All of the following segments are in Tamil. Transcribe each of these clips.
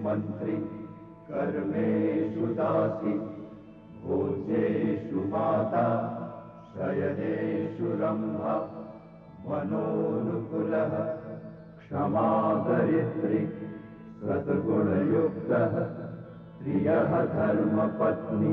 मन्त्री कर्मेषु दासि भोज्येषु माता शयनेषु रम्भा मनोनुकुलः क्षमादरित्रि सद्गुणयुक्तः प्रियः धर्मपत्नी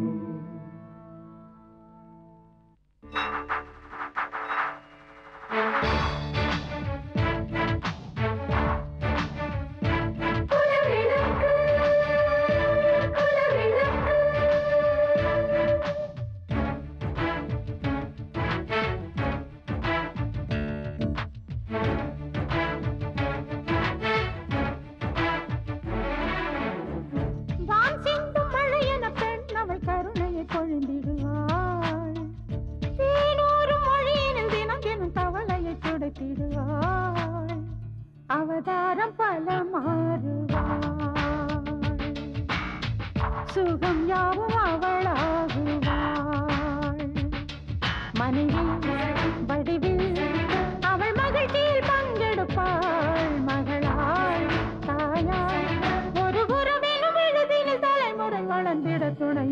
வான் சிந்தும் மழையென பெண் அவள் கருணையை பொழிந்திடுவாள் தேனூறு மொழியினில் தினம் தினம் தவளையை துடைத்திடுவாள் அவதாரம் பல மாறுவாள் சுகம் யாவும் அவளாகுவாள் மனைவி வடிவில் அவள் மகிழ்ச்சியில் பங்கெடுப்பாள் மகளாள் தாயாள் ஒரு குருவினும் எழுதினில் தலைமுறை வளர்ந்திட துணை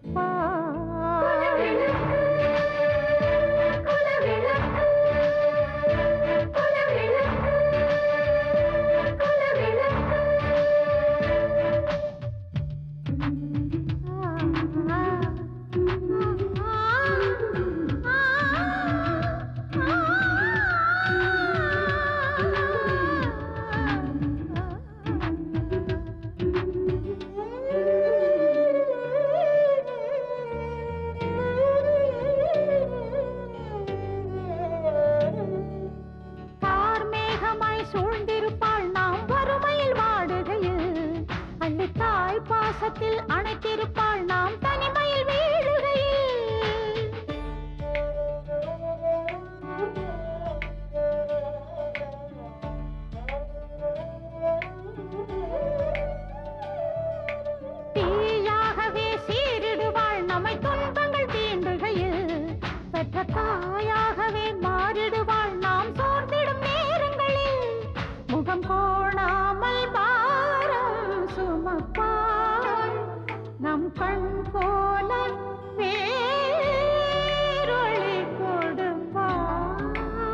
கார்மேகமாய் சூழ்ந்திருப்பாள் நாம் வறுமையில் வாடுகையில் அள்ளித்தாய் பாசத்தில் அணைத்திருப்பாள் நாம் தனிமையில் வீழுகையில் தீயாகவே சீரிடுவாள் நம்மை துன்பங்கள் தீண்டுகையில் பெற்ற தாயாகவே மாறிடுவாள் நாம் சோர்ந்திடும் நேரங்களில் முகம் கோணாமல் பாரம் சுமப்பாள் நம் கண் போல வேரொளி கொடுப்பாள்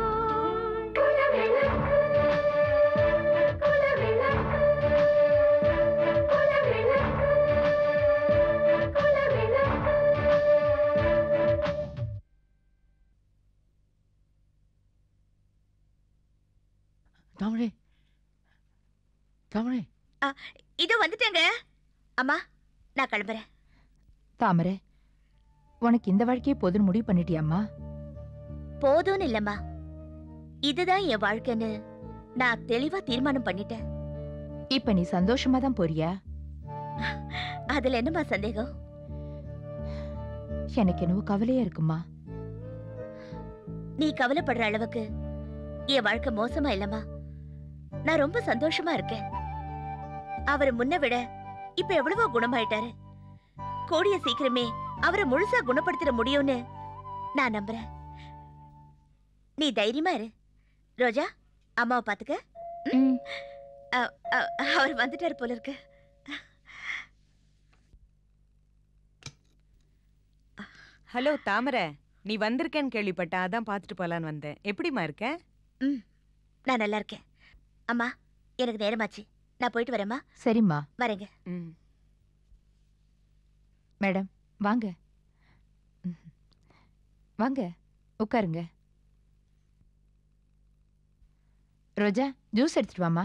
தமிழே தமிழே இதோ வந்துட்டேங்க அம்மா நான் கிளம்புறேன் தாமரை உனக்கு இந்த வாழ்க்கையே போதுன்னு முடிவு பண்ணிட்டியாம்மா போதும்னு இல்லம்மா இதுதான் என் வாழ்க்கைன்னு நான் தெளிவா தீர்மானம் பண்ணிட்டேன் இப்ப நீ சந்தோஷமா தான் போறியா அதுல என்னம்மா சந்தேகம் எனக்கு என்னவோ கவலையா இருக்குமா நீ கவலைப்படுற அளவுக்கு என் வாழ்க்கை மோசமா இல்லம்மா நான் ரொம்ப சந்தோஷமா இருக்கேன் அவர் முன்ன விட இப்ப எவ்வளவோ குணமாயிட்டாரு கூடிய சீக்கிரமே அவரை முழுசா குணப்படுத்திட முடியும்னு நான் நம்புறேன் நீ தைரியமா இரு ரோஜா அம்மாவை பாத்துக்க ம். அ- அ- அவர் வந்துட்டாரு போல இருக்கு ஹலோ தாமரை நீ வந்திருக்கேன்னு கேள்விப்பட்டேன் அதான் பார்த்துட்டு போலான்னு வந்தேன் எப்படிம்மா இருக்க நான் நல்லா இருக்கேன் அம்மா எனக்கு நேரமாச்சு நான் போயிட்டு வரேம்மா சரிம்மா வரேங்க ம் மேடம் வாங்க ம். வாங்க உட்காருங்க ரோஜா ஜூஸ் எடுத்துட்டு வாமா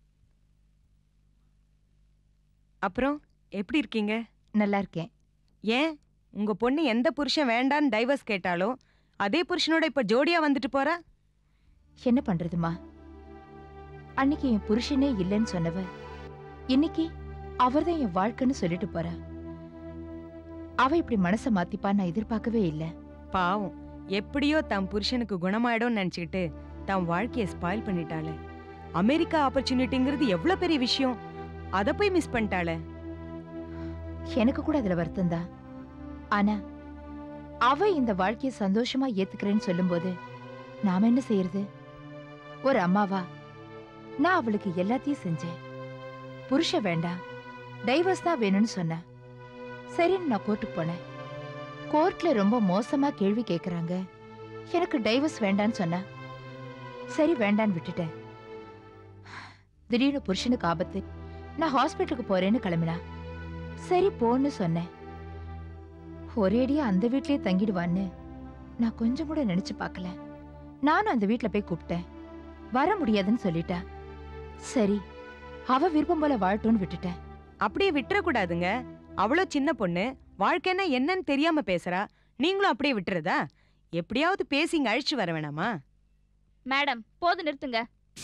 அப்புறம் எப்படி இருக்கீங்க நல்லா இருக்கேன் ஏன் உங்க பொண்ணு எந்த புருஷன் வேண்டான்னு டைவர்ஸ் கேட்டாலோ அதே புருஷனோட இப்ப ஜோடியா வந்துட்டு போறா என்ன பண்றதுமா அன்னைக்கு என் புருஷனே இல்லைன்னு சொன்னவ இன்னைக்கு அவர்தான் என் வாழ்க்கைன்னு சொல்லிட்டு போறா அவ இப்படி மனச மாத்திப்பா நான் எதிர்பார்க்கவே இல்ல பாவம் எப்படியோ தம் புருஷனுக்கு குணமாயிடும்னு நினைச்சுக்கிட்டு தம் வாழ்க்கைய ஸ்பாயில் பண்ணிட்டாளே அமெரிக்கா ஆப்பர்ச்சுனிட்டிங்கிறது எவ்வளவு பெரிய விஷயம் அத போய் மிஸ் பண்ணிட்டாளே எனக்கு கூட அதுல வருத்தம் தான் ஆனா அவ இந்த வாழ்க்கைய சந்தோஷமா ஏத்துக்கிறேன்னு சொல்லும்போது நாம என்ன செய்யறது ஒரு அம்மாவா நான் அவளுக்கு எல்லாத்தையும் செஞ்சேன் புருஷன் வேண்டாம் டைவர்ஸ் தான் வேணும்னு சொன்னேன் சரின்னு நான் கோர்ட்டுக்கு போனேன் கோர்ட்ல ரொம்ப மோசமா கேள்வி கேக்குறாங்க எனக்கு டைவர்ஸ் வேண்டான்னு சொன்னேன் சரி வேண்டான்னு விட்டுட்டேன் திடீர்னு புருஷனுக்கு ஆபத்து நான் ஹாஸ்பிட்டலுக்கு போறேன்னு கிளம்பினா சரி போன்னு சொன்னேன் ஒரேடியா அந்த வீட்லயே தங்கிடுவான்னு நான் கொஞ்சம் கூட நினைச்சு பார்க்கல நானும் அந்த வீட்ல போய் கூப்பிட்டேன் வர முடியாதுன்னு சொல்லிட்டா சரி அவ விருப்பம் போல வாழட்டும்னு விட்டுட்டேன் அப்படியே விட்டுறக்கூடாதுங்க அவ்வளோ சின்ன பொண்ணு வாழ்க்கைன்னா என்னன்னு தெரியாம பேசுறா நீங்களும் அப்படியே விட்டுறதா எப்படியாவது பேசி இங்க அழிச்சு வர வேணாமா மேடம் போது நிறுத்துங்க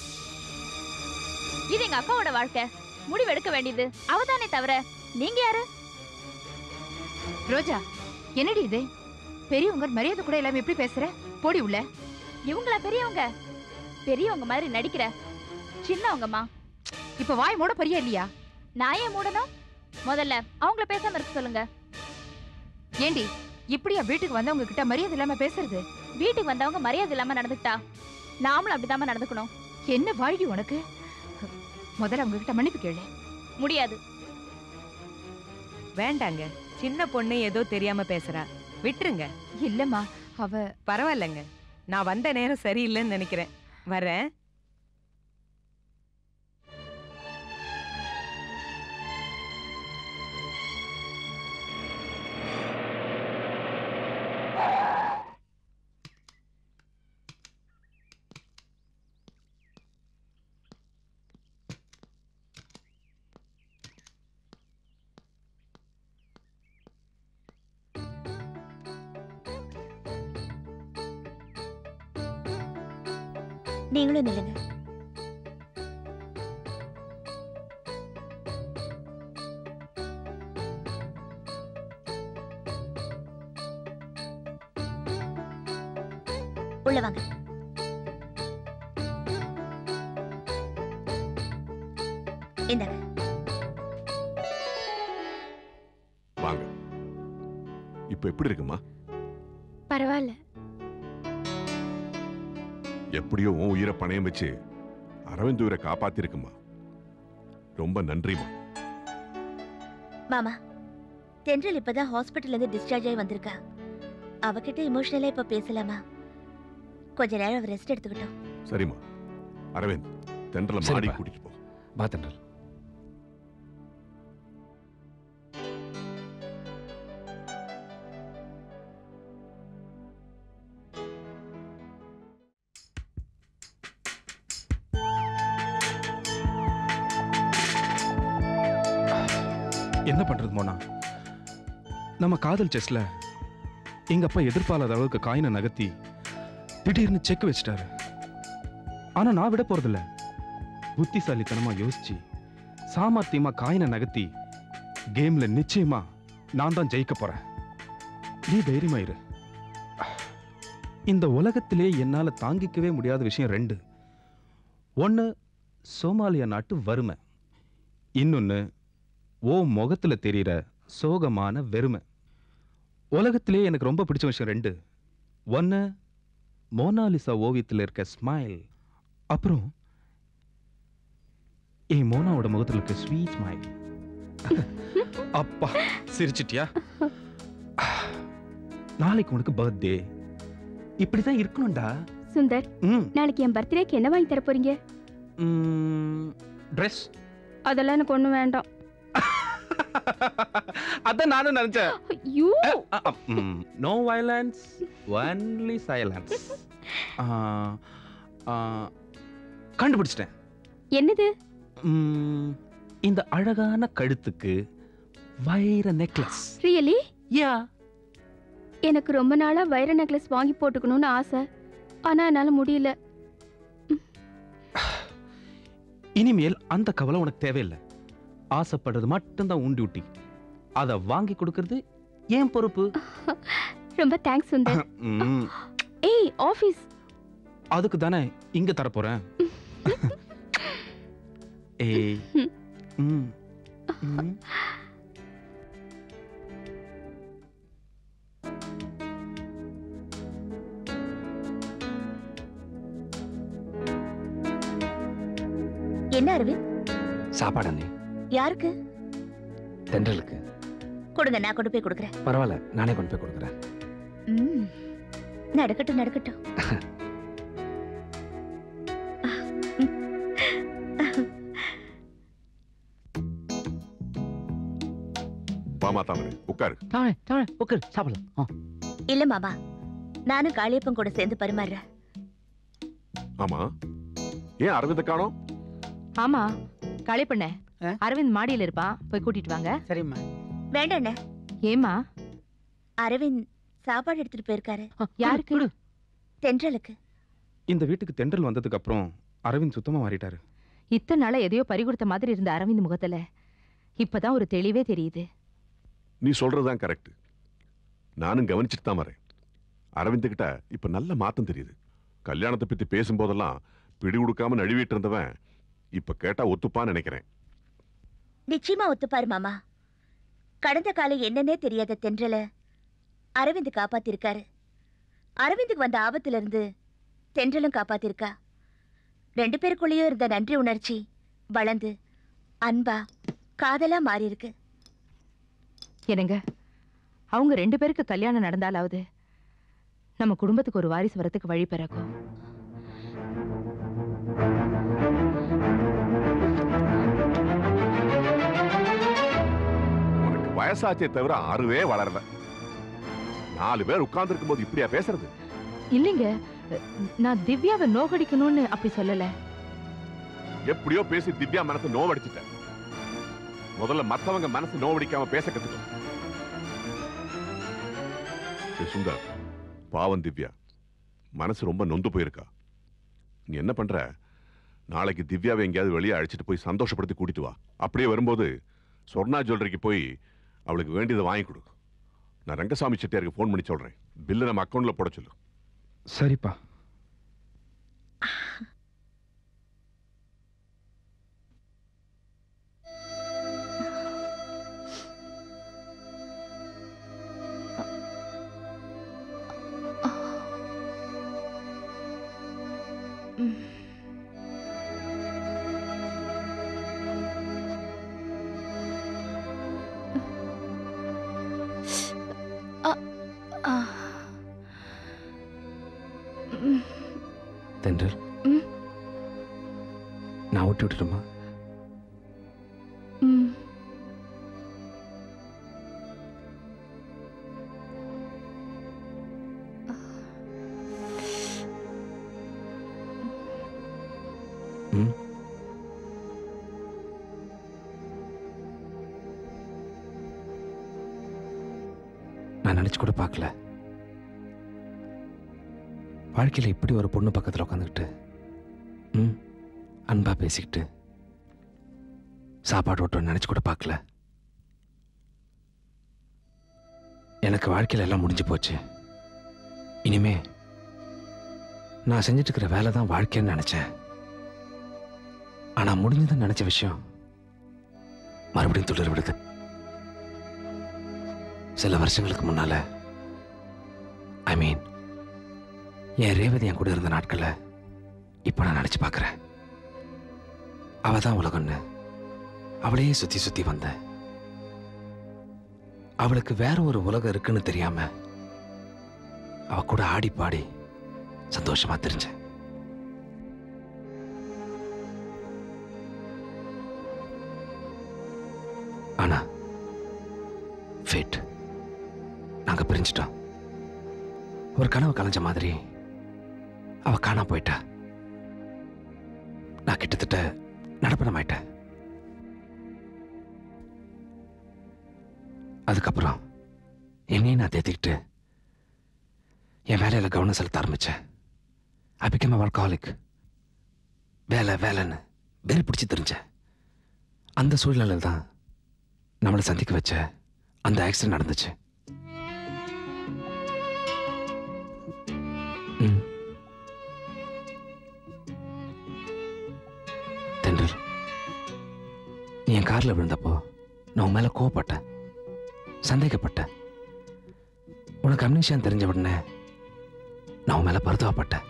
இது எங்க அக்காவோட வாழ்க்கை முடிவு எடுக்க வேண்டியது அவதானே தவிர நீங்க யாரு ரோஜா என்னடி இது பெரியவங்க மரியாதை கூட இல்லாம எப்படி பேசுற போடி உள்ள இவங்களா பெரியவங்க பெரியவங்க மாதிரி நடிக்கிற சின்னவங்கம்மா இப்ப வாய் மூட பரியா இல்லையா நான் ஏன் மூடணும் முதல்ல அவங்கள பேசாம இருக்க சொல்லுங்க ஏண்டி இப்படியா வீட்டுக்கு வந்தவங்க கிட்ட மரியாதை இல்லாம பேசுறது வீட்டுக்கு வந்தவங்க மரியாதை இல்லாம நடந்துக்கிட்டா நாமளும் அப்படிதாம்மா நடந்துக்கணும் என்ன வாழ்க்கை உனக்கு முதல்ல அவங்க கிட்ட மன்னிப்பு கேளு முடியாது வேண்டாங்க சின்ன பொண்ணு ஏதோ தெரியாம பேசுறா விட்டுருங்க இல்லம்மா அவ பரவாயில்லைங்க நான் வந்த நேரம் சரியில்லைன்னு நினைக்கிறேன் வரேன் நீங்களும் நில்லுங்க உள்ள வாங்க இந்தாங்க வாங்க இப்ப எப்படி இருக்குமா பரவாயில்ல எப்படியோ உன் உயிரை பணயம் வச்சு அரவிந்த் உயிரை காப்பாத்திருக்குமா ரொம்ப நன்றிமா மாமா தென்றல் இப்பதான் ஹாஸ்பிட்டல்ல இருந்து டிஸ்சார்ஜ் ஆகி வந்திருக்கா அவகிட்ட இமோஷனலா இப்ப பேசலாமா கொஞ்ச நேரம் ரெஸ்ட் எடுத்துக்கிட்டோம் சரிம்மா அரவிந்த் தென்றல மாடி சரிப்பா. கூட்டிட்டு போ வா தென்றல் என்ன பண்றது மோனா நம்ம காதல் செஸ்ல எங்க அப்பா எதிர்பாராத அளவுக்கு காயினை நகர்த்தி திடீர்னு செக் வச்சிட்டாரு ஆனா நான் விட போறதில்ல புத்திசாலித்தனமா யோசிச்சு சாமர்த்தியமா காயினை நகர்த்தி கேம்ல நிச்சயமா நான் தான் ஜெயிக்க போறேன் நீ தைரியமா இரு இந்த உலகத்திலே என்னால தாங்கிக்கவே முடியாத விஷயம் ரெண்டு ஒன்னு சோமாலியா நாட்டு வறுமை இன்னொன்னு ஓ முகத்துல தெரியிற சோகமான வெறுமை உலகத்திலே எனக்கு ரொம்ப பிடிச்ச விஷயம் ரெண்டு ஒன்னு மோனாலிசா ஓவியத்தில் இருக்க ஸ்மைல் அப்புறம் என் மோனாவோட முகத்துல இருக்க ஸ்வீட் ஸ்மைல் அப்பா சிரிச்சிட்டியா நாளைக்கு உனக்கு பர்த்டே இப்படிதான் இருக்கணும்டா சுந்தர் ம் நாளைக்கு என் பர்த்டேக்கு என்ன வாங்கி தர போறீங்க ட்ரெஸ் அதெல்லாம் எனக்கு ஒண்ணு வேண்டாம் அதான் நானும் நினைச்சேன் you know violence only silence கண்டுபிடிச்சிட்டேன் என்னது ம், இந்த அழகான கழுத்துக்கு வைர நெக்லஸ் ரியலி யா எனக்கு ரொம்ப நாளா வைர நெக்லஸ் வாங்கி போட்டுக்கணும்னு ஆசை ஆனா என்னால முடியல இனிமேல் அந்த கவலை உனக்கு தேவையில்லை ஆசைப்படுறது மட்டும்தான் உன் டியூட்டி அதை வாங்கி கொடுக்கறது ஏன் பொறுப்பு ரொம்ப தேங்க்ஸ் சுந்தர் ம், ஏய் ஆபீஸ் அதுக்கு தானே இங்க தரப்போறேன் ஏய் ம், ம். என்ன அரவிந்த் சாப்பாடு அண்ணே யாருக்கு தென்றலுக்கு கொடுங்க நான் கொண்டு போய் கொடுக்குறேன் பரவாயில்ல நானே கொண்டு போய் கொடுக்குறேன் ம், நடக்கட்டும் நடக்கட்டும் வாமா தாமரை உட்காரு தானே தானே உட்காரு சாப்பிடலாம் ஆ இல்ல மாமா நானும் காளியப்பன் கூட சேர்ந்து பரிமாறுறேன் ஆமா ஏன் அரவிந்த காணோம் ஆமா களைப்பண்ண ஆ? அரவிந்த் மாடியில இருப்பான் போய் கூட்டிட்டு வாங்க சரிம்மா வேண்டாண்ணே ஏமா அரவிந்த் சாப்பாடு எடுத்துட்டு போயிருக்காரு யாருக்கு விடு. தென்றலுக்கு இந்த வீட்டுக்கு தென்றல் வந்ததுக்கு அப்புறம் அரவிந்த் சுத்தமா மாறிட்டாரு இத்தனை நாளா எதையோ பறிகொடுத்த மாதிரி இருந்த அரவிந்த் முகத்துல இப்பதான் ஒரு தெளிவே தெரியுது நீ சொல்றதுதான் கரெக்ட் நானும் கவனிச்சுட்டு தான் வரேன் அரவிந்த் கிட்ட இப்ப நல்ல மாத்தம் தெரியுது கல்யாணத்தை பத்தி பேசும்போதெல்லாம் பிடி கொடுக்காம நழுவிட்டு இருந்தவன் இப்ப கேட்டா ஒத்துப்பான்னு நினைக்கிறேன் நிச்சயமா ஒத்துப்பாரு மாமா கடந்த காலம் என்னன்னே தெரியாத தென்றல அரவிந்த் காப்பாத்திருக்காரு அரவிந்துக்கு வந்த ஆபத்துல இருந்து தென்றலும் காப்பாத்திருக்கா ரெண்டு பேருக்குள்ளேயும் இருந்த நன்றி உணர்ச்சி வளர்ந்து அன்பா காதலா மாறி இருக்கு என்னங்க அவங்க ரெண்டு பேருக்கு கல்யாணம் நடந்தாலாவது நம்ம குடும்பத்துக்கு ஒரு வாரிசு வரத்துக்கு வழி பிறக்கும் உனக்கு வயசாச்சே தவிர அறுவே வளரல நாலு பேர் உட்கார்ந்து போது இப்படியா பேசுறது இல்லைங்க நான் திவ்யாவை நோகடிக்கணும்னு அப்படி சொல்லல எப்படியோ பேசி திவ்யா மனசு நோவடிச்சிட்ட முதல்ல மத்தவங்க மனசு நோவடிக்காம பேச கத்துக்கோ ஏய் சுந்தர் பாவம் திவ்யா மனசு ரொம்ப நொந்து போயிருக்கா நீ என்ன பண்ற நாளைக்கு திவ்யாவை எங்கேயாவது வெளியே அழைச்சிட்டு போய் சந்தோஷப்படுத்தி கூட்டிட்டு வா அப்படியே வரும்போது சொர்ணா ஜுவல்லரிக்கு போய் அவளுக்கு வேண்டியதை வாங்கி கொடு நான் ரங்கசாமி செட்டியாருக்கு ஃபோன் பண்ணி சொல்றேன் பில்லு நம்ம அக்கௌண்ட்ல போட சொல்லு சரிப்பா தென்றல் ம். நான் விட்டு விட்டுட்டுமா ம் ம் நான் நினைச்சு கூட பார்க்கல வாழ்க்கையில் இப்படி ஒரு பொண்ணு பக்கத்தில் உட்காந்துக்கிட்டு ம் அன்பா பேசிக்கிட்டு சாப்பாடு ஓட்டுன்னு நினைச்சு கூட பார்க்கல எனக்கு வாழ்க்கையில் எல்லாம் முடிஞ்சு போச்சு இனிமே நான் செஞ்சுட்டு இருக்கிற வேலை தான் வாழ்க்கைன்னு நினைச்சேன் ஆனா முடிஞ்சதுன்னு நினைச்ச விஷயம் மறுபடியும் துளிர் விடுது சில வருஷங்களுக்கு முன்னால ஐ மீன் என் ரேவதி என் கூட இருந்த நாட்களை இப்ப நான் நினைச்சு பார்க்கறேன் அவ தான் உலகம்னு அவளையே சுத்தி சுத்தி வந்தேன் அவளுக்கு வேற ஒரு உலகம் இருக்குன்னு தெரியாம அவ கூட ஆடி பாடி சந்தோஷமா தெரிஞ்சேன் ஆனா ஃபேட் நாங்க பிரிஞ்சிட்டோம் ஒரு கனவு கலைஞ்ச மாதிரி அவ காணா போயிட்டா நான் கிட்டத்தட்ட நடப்பணமாயிட்டேன் அதுக்கப்புறம் என்னையும் நான் தேத்திக்கிட்டு என் வேலையில கவனம் செலுத்த ஆரம்பிச்சேன் ஐ பிகம் a workaholic வேலை வேலைன்னு வெறி பிடிச்சி தெரிஞ்சேன் அந்த சூழ்நிலையில் தான் நம்மளை சந்திக்க வச்ச அந்த ஆக்சிடென்ட் நடந்துச்சு ம். தென்றல் நீ என் கார்ல விழுந்தப்போ நான் உன் மேல கோவப்பட்டேன் சந்தேகப்பட்டேன் உனக்கு அம்னிஷியான் தெரிஞ்ச உடனே நான் உன் மேல பருதாவப்பட்டேன்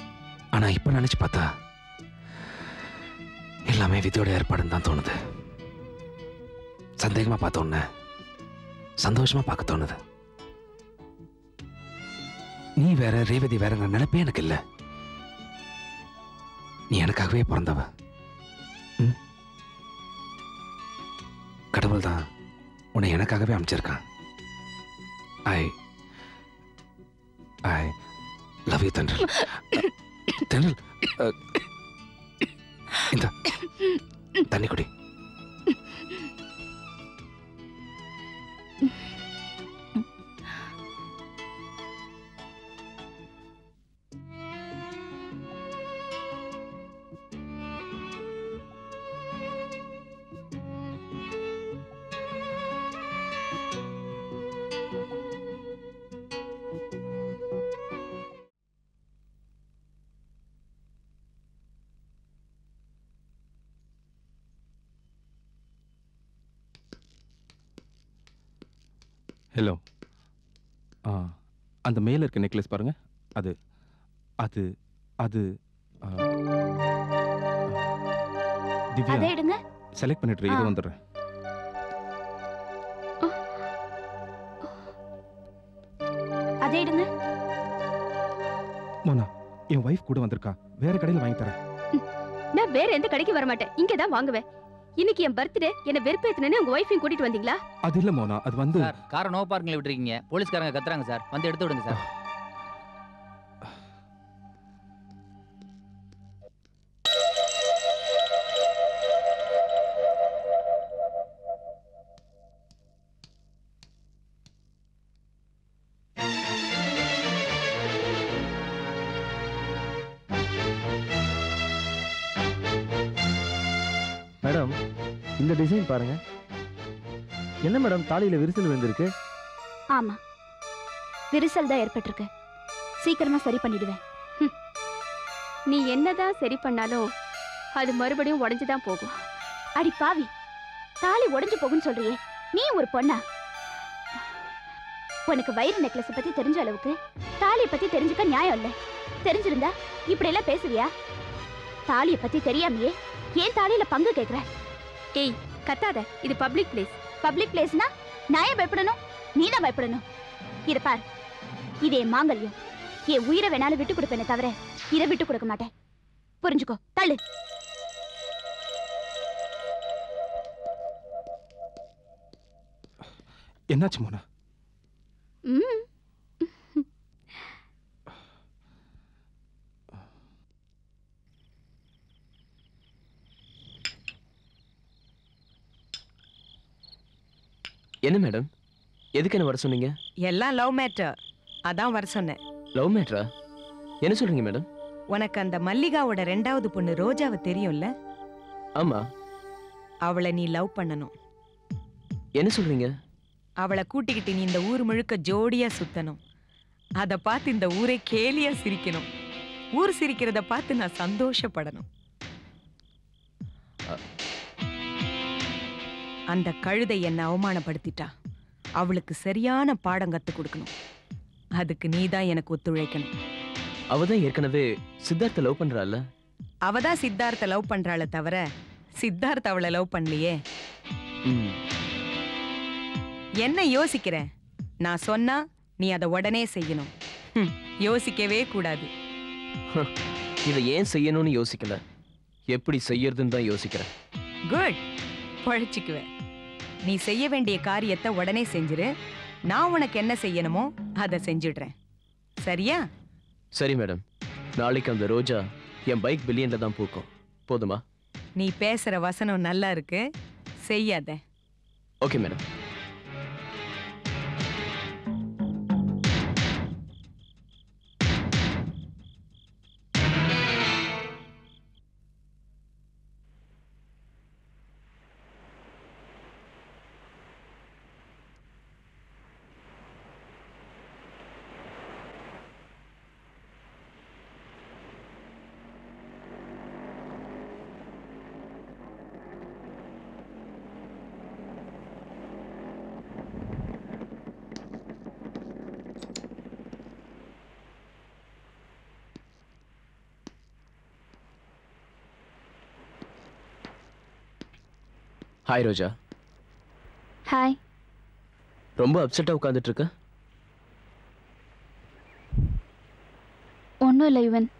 ஆனா இப்ப நினைச்சு பார்த்தா எல்லாமே விதியோட ஏற்பாடுன்னு தான் தோணுது சந்தேகமா பார்த்த உடனே சந்தோஷமா பார்க்க தோணுது நீ வேற ரேவதி வேறங்கிற நினைப்பே எனக்கு இல்ல நீ எனக்காகவே பிறந்தவ ம்? கடவுள் தான் உன்னை எனக்காகவே அமைச்சிருக்கான் ஐ ஐ லவ் யூ தென்றல் தென்றல் அ, இந்த தண்ணி குடி ஹலோ ஆ அந்த மேல இருக்க நெக்லஸ் பாருங்க அது அது அது ஆ, திவ்யா அதை எடுங்க செலக்ட் பண்ணிட்டு இரு, இது ஆ. வந்துடுறேன் அதை எடுங்க மோனா என் ஒய்ஃப் கூட வந்திருக்கா வேற கடையில் வாங்கி தரேன் நான் வேற எந்த கடைக்கு வர மாட்டேன் இங்க தான் வாங்குவேன் இன்னைக்கு என் பர்த்டே என்ன வெறுப்பேத்துனே உங்க ஒய்ஃபையும் கூட்டிட்டு வந்தீங்களா அது இல்ல மோனா அது வந்து சார் காரை நோ பார்க்கிங்ல விட்டுருக்கீங்க போலீஸ்காரங்க கத்துறாங்க சார் வந்து எடுத்து விடுங்க சார் மேடம் இந்த டிசைன் பாருங்க என்ன மேடம் தாலியில விரிசல் விழுந்திருக்கு ஆமா விரிசல் தான் ஏற்பட்டிருக்கு சீக்கிரமா சரி பண்ணிடுவேன் ஹம். நீ என்னதான் சரி பண்ணாலும் அது மறுபடியும் உடைஞ்சு தான் போகும் அடி பாவி தாலி உடைஞ்சு போகும்னு சொல்றியே நீ ஒரு பொண்ணா உனக்கு வயிறு நெக்லஸ் பத்தி தெரிஞ்ச அளவுக்கு தாலியை பத்தி தெரிஞ்சுக்க நியாயம் இல்ல தெரிஞ்சிருந்தா இப்படி எல்லாம் பேசுவியா தாலியை பத்தி தெரியாமையே ஏன் தாலியில பங்கு கேக்குற ஏய் கத்தாத இது பப்ளிக் பிளேஸ் பப்ளிக் பிளேஸ்னா நான் ஏன் பயப்படணும் நீ தான் பயப்படணும் இத பார் இது என் மாங்கல்யம் என் உயிரை வேணாலும் விட்டு கொடுப்பேனே தவிர இதை விட்டு கொடுக்க மாட்டேன் புரிஞ்சுக்கோ தள்ளு என்னாச்சு மோனா ம் என்ன மேடம் எதுக்கு என்ன வர சொன்னீங்க எல்லாம் லவ் மேட்டர் அதான் வர சொன்னேன் லவ் மேட்ரா என்ன சொல்றீங்க மேடம் உனக்கு அந்த மல்லிகாவோட ரெண்டாவது பொண்ணு ரோஜாவை தெரியும்ல ஆமா அவளை நீ லவ் பண்ணணும் என்ன சொல்றீங்க அவளை கூட்டிக்கிட்டு நீ இந்த ஊர் முழுக்க ஜோடியா சுத்தணும் அதை பார்த்து இந்த ஊரே கேலியா சிரிக்கணும் ஊர் சிரிக்கிறத பார்த்து நான் சந்தோஷப்படணும் அந்த கழுதை என்னை அவமானப்படுத்திட்டா அவளுக்கு சரியான பாடம் கத்து கொடுக்கணும் அதுக்கு நீ தான் எனக்கு ஒத்துழைக்கணும் அவ தான் ஏற்கனவே சித்தார்த்த லவ் பண்றாள்ல அவ தான் சித்தார்த்த லவ் பண்றாளே தவிர சித்தார்த்த அவளை லவ் பண்ணலையே ம் என்ன யோசிக்கிற நான் சொன்னா நீ அதை உடனே செய்யணும் ஹம், யோசிக்கவே கூடாது இதை ஏன் செய்யணும்னு யோசிக்கல எப்படி செய்யறதுன்னு தான் யோசிக்கிறேன் குட் பொழைச்சிக்குவேன் நீ செய்ய வேண்டிய காரியத்தை உடனே செஞ்சிரு நான் உனக்கு என்ன செய்யணுமோ அதை செஞ்சிடுறேன் சரியா சரி மேடம் நாளைக்கு அந்த ரோஜா என் பைக் பில்லியன்ல தான் பூக்கும் போதுமா நீ பேசுற வசனம் நல்லா இருக்கு செய்யாத okay madam hi Roja hi ரொம்ப அப்செட்டா உட்காந்துட்டு இருக்க ஒன்றும் இல்லை யுவன்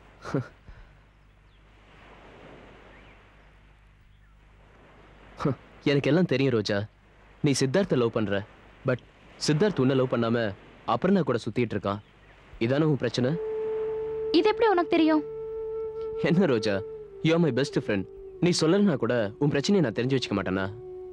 எனக்கு எல்லாம் தெரியும் ரோஜா நீ சித்தார்த்த லவ் பண்ற பட் சித்தார்த் உன்னை லவ் பண்ணாம அபர்ணா கூட சுத்திட்டு இருக்கான் இதானே உன் பிரச்சனை இது எப்படி உனக்கு தெரியும் என்ன Roja you my best friend நீ சொல்லலனா கூட உன் பிரச்சனையை நான் தெரிஞ்சு வச்சுக்க மாட்டேனா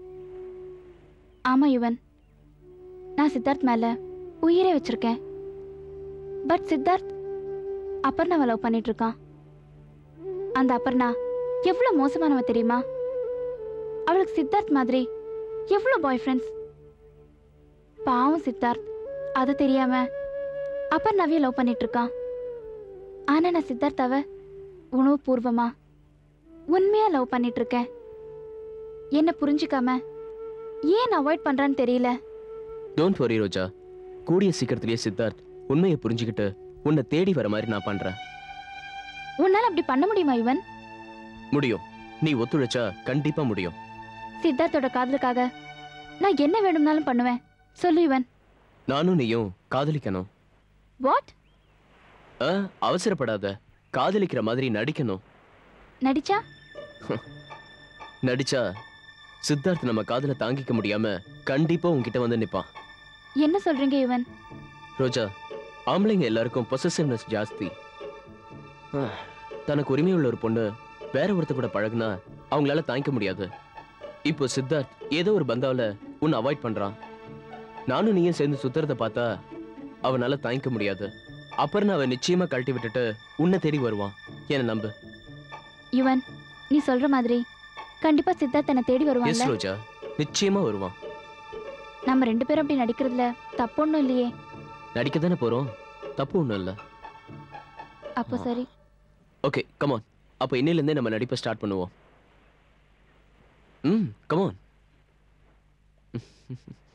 ஆமா யுவன் நான் சித்தார்த் மேல உயிரே வச்சிருக்கேன் பட் சித்தார்த் அபர்ணாவை லவ் பண்ணிட்டு இருக்கான் அந்த அபர்ணா எவ்வளவு மோசமானவ தெரியுமா அவளுக்கு சித்தார்த் மாதிரி எவ்வளவு பாய் ஃப்ரெண்ட்ஸ் பாவம் சித்தார்த் அது தெரியாம அபர்ணாவையே லவ் பண்ணிட்டு இருக்கான் ஆனா நான் சித்தார்த்தாவ உணவு பூர்வமா உண்மையா லவ் பண்ணிட்டு இருக்கேன் என்ன புரிஞ்சுக்காம ஏன் அவாய்ட் பண்றான்னு தெரியல டோன்ட் வரி ரோஜா கூடிய சீக்கிரத்திலேயே சித்தார்த் உண்மையை புரிஞ்சுக்கிட்டு உன்னை தேடி வர மாதிரி நான் பண்றேன் உன்னால அப்படி பண்ண முடியுமா இவன் முடியும் நீ ஒத்துழைச்சா கண்டிப்பா முடியும் சித்தார்த்தோட காதலுக்காக நான் என்ன வேணும்னாலும் பண்ணுவேன் சொல்லு இவன் நானும் நீயும் காதலிக்கணும் வாட் ஆ, அவசரப்படாத காதலிக்கிற மாதிரி நடிக்கணும் நடிச்சா நடிச்சா சித்தார்த் நம்ம காதலை தாங்கிக்க முடியாம கண்டிப்பா உன்கிட்ட வந்து நிப்பான் என்ன சொல்றீங்க இவன் ரோஜா ஆம்பளைங்க எல்லாருக்கும் பொசசிவ்னஸ் ஜாஸ்தி ஆ, தனக்கு உரிமையுள்ள ஒரு பொண்ணு வேற ஒருத்த கூட பழகுனா அவங்களால தாங்கிக்க முடியாது இப்போ சித்தார்த் ஏதோ ஒரு பந்தாவில் உன்னை அவாய்ட் பண்றான் நானும் நீயும் சேர்ந்து சுத்துறத பார்த்தா அவனால தாங்கிக்க முடியாது அப்புறம் அவன் நிச்சயமா கழட்டி விட்டுட்டு உன்னை தேடி வருவான் என்ன நம்பு யுவன் நீ சொல்ற மாதிரி கண்டிப்பா சித்தார்த் என்னை தேடி எஸ் வருவான்ல ரோஜா நிச்சயமா வருவான் நம்ம ரெண்டு பேரும் அப்படி நடிக்கிறதுல தப்பு ஒன்றும் இல்லையே நடிக்க தானே போறோம் தப்பு ஒன்றும் இல்லை அப்போ சரி ஓகே கமான் அப்போ இன்னிலேருந்தே நம்ம நடிப்பை ஸ்டார்ட் பண்ணுவோம் ம் கமான்